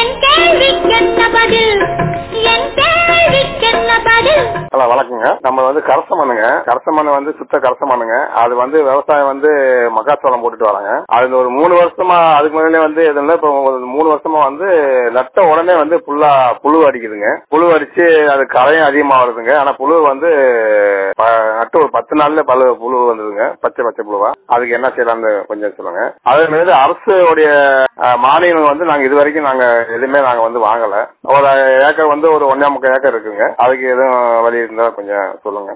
என் கேள்விக்கென்ன பதில் என் கேள்விக்கென்ன பதில் ஹலோ வணக்கங்க நம்ம வந்து கரசமண்ணுங்க கரசமண் வந்து சுத்த கரசமண்ணுங்க அது வந்து விவசாயம் வந்து மக்காச்சோளம் போட்டுட்டு வராங்க அது ஒரு மூணு வருஷமா அதுக்கு முன்னாடி வந்து எதுனா இப்போ ஒரு மூணு வருஷமா வந்து நட்ட உடனே வந்து ஃபுல்லா புழு அடிக்குதுங்க புழு அடிச்சு அது கரையும் அதிகமா வருதுங்க ஆனா புழு வந்து ப- நட்டு ஒரு பத்து நாள்ல பல புழு வந்ததுங்க பச்சை பச்சை புழுவா அதுக்கு என்ன செய்யலாம்னு கொஞ்சம் சொல்லுங்க அதே மாதிரி அரசுடைய அஹ், மானியம் வந்து நாங்க இது வரைக்கும் நாங்க எதுவுமே நாங்க வந்து வாங்கல ஒரு ஏக்கர் வந்து ஒரு ஒன்னே முக்கால் ஏக்கர் இருக்குங்க அதுக்கு எதுவும் வழி இருந்தா கொஞ்சம் சொல்லுங்க